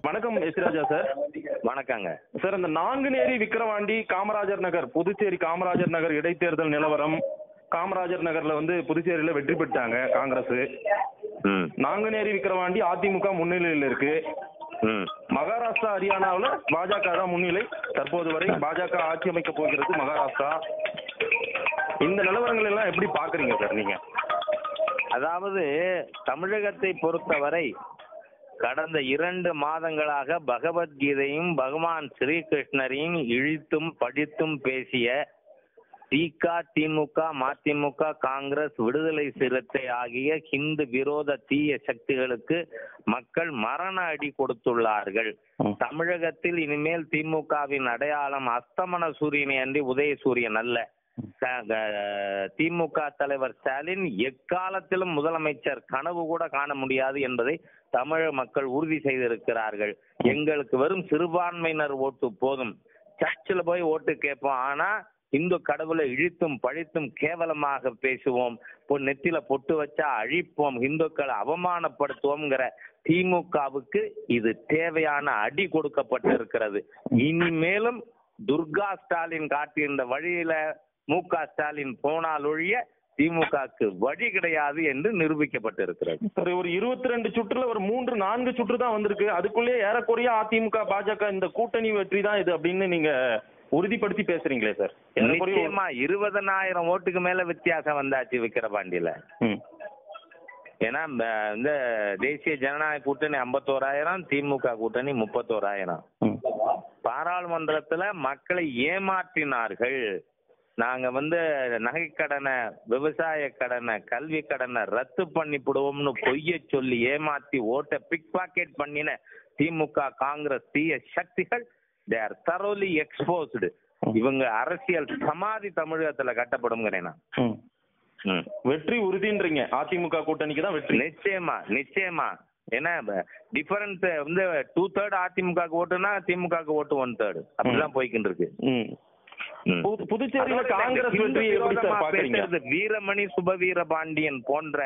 வணக்கம் எஸ்ராஜா சார் வணக்கங்க சார் இந்த நாங்குநேரி விக்கிரவாண்டி காமராஜர் நகர் புதுச்சேரி காமராஜர் நகர் இடைத்தேர்தல் நிலவரம் காமராஜர் நகர்ல வந்து புதுச்சேரியில வெற்றி பெற்றாங்க காங்கிரஸ் ம் நாங்குநேரி விக்கிரவாண்டி அதிமுக முன்னிலையில் இருக்கு ம் மகாராஷ்டிரா ஹரியானாவில் பாஜக தான் முன்னிலை தற்போது வரை பாஜக ஆட்சி அமைக்க போகிறது மகாராஷ்டிரா இந்த நிலவரங்கள் எல்லாம் எப்படி பாக்குறீங்க சார் நீங்க அதாவது தமிழகத்தை பொறுத்தவரை கடந்த இரண்டு மாதங்களாக பகவத்கீதையும் பகவான் ஸ்ரீகிருஷ்ணரையும் இழித்தும் படித்தும் பேசிய திக திமுக மதிமுக காங்கிரஸ் விடுதலை சிறுத்தை ஆகிய ஹிந்து விரோத தீய சக்திகளுக்கு மக்கள் மரண அடி கொடுத்துள்ளார்கள் ம். தமிழகத்தில் இனிமேல் திமுகவின் அடையாளம் அஸ்தமன சூரியனை அன்றி உதய சூரியன் அல்ல க- க- திமுக தலைவர் ஸ்டாலின் எக்காலத்திலும் முதலமைச்சர் கனவு கூட காண முடியாது என்பதை தமிழக மக்கள் உறுதி செய்திருக்கிறார்கள் எங்களுக்கு வெறும் சிறுபான்மையினர் ஓட்டு போதும் சர்ச்சில் போய் ஓட்டு கேட்போம் ஆனா இந்து கடவுளை இழித்தும் பழித்தும் கேவலமாக பேசுவோம் இப்போ நெத்தில பொட்டு வச்சா அழிப்போம் இந்துக்களை அவமானப்படுத்துவோம்ங்கிற திமுகவுக்கு இது தேவையான அடி கொடுக்கப்பட்டிருக்கிறது இனிமேலும் துர்கா ஸ்டாலின் காட்டியிருந்த வழியில மு க ஸ்டாலின் போனால் ஒழிய திமுகவுக்கு வழி கிடையாது என்று நிரூபிக்கப்பட்டிருக்கிறது சரி ஒரு இருபத்தி ரெண்டு சுற்றுல ஒரு மூன்று நான்கு சுற்று தான் வந்திருக்கு அதுக்குள்ளேயே ஏறக்குறைய அதிமுக பாஜக இந்த கூட்டணி வெற்றி தான் இது அப்படின்னு நீங்க உறுதிப்படுத்தி பேசுறீங்களே சார் ஏறக்குறைய ஒரு- நிச்சயமா இருபதனாயிரம் ஓட்டுக்கு மேல வித்தியாசம் வந்தாச்சு விக்கிரபாண்டியில ம். ஏன்னா ம, இந்த தேசிய ஜனநாயக கூட்டணி ஐம்பத்தோராயிரம் திமுக கூட்டணி முப்பத்தோராயிரம் ம். பாராளுமன்றத்துல மக்களை ஏமாற்றினார்கள் நாங்க வந்து நகைக்கடனை விவசாய கடனை கல்வி கடனை ரத்து பண்ணி விடுவோம்னு பொய்ய சொல்லி ஏமாத்தி ஓட்டை பிக் பாக்கெட் பண்ணின திமுக காங்கிரஸ் தீய சக்திகள் தே ஆர் தரோலி எக்ஸ்போஸ்டு இவங்க அரசியல் சமாதி தமிழகத்துல கட்டப்படும்ங்கிறேன் நான் ம். ம். வெற்றி உறுதின்றீங்க அதிமுக கூட்டணிக்கு தான் வெற்றி நிச்சயமா நிச்சயமா ஏன்னா டிஃபரன்ஸ் வந்து டூ தேர்ட் அதிமுக ஓட்டுனா திமுக ஓட்டு ஒன் தேர்ட் அப்படிதான் போய்கிட்டு இருக்கு ம். ம். புது- புதுச்சேரியில அதோட காங்கிரஸ் இந்த வெற்றி எப்படி விரோதமா சார் பாக்குறீங்க பேசுறது வீரமணி சுபவீர பாண்டியன் போன்ற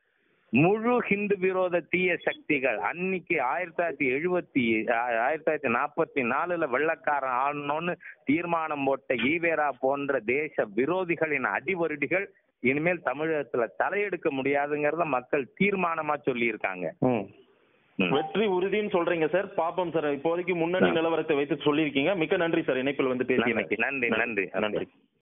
முழு ஹிந்து விரோத தீய சக்திகள் அன்னைக்கு ஆயிரத்தி தொள்ளாயிரத்தி எழுபத்தி ஆயிரத்தி தொள்ளாயிரத்தி நாற்பத்தி நாலுல வெள்ளக்காரன் ஆளணும்னு தீர்மானம் போட்ட ஈவேரா போன்ற தேச விரோதிகளின் அடிவருடிகள் இனிமேல் தமிழகத்துல தலையெடுக்க முடியாதுங்கிறத மக்கள் தீர்மானமா சொல்லியிருக்காங்க ம். ம். வெற்றி உறுதின்னு சொல்றீங்க சார் பாப்போம் சார் இப்போதைக்கு முன்னணி நிலவரத்தை வைத்து சொல்லியிருக்கீங்க மிக்க நன்றி சார் இணைப்பில் வந்து பேசியமைக்கு நன்றி நன்றி நன்றி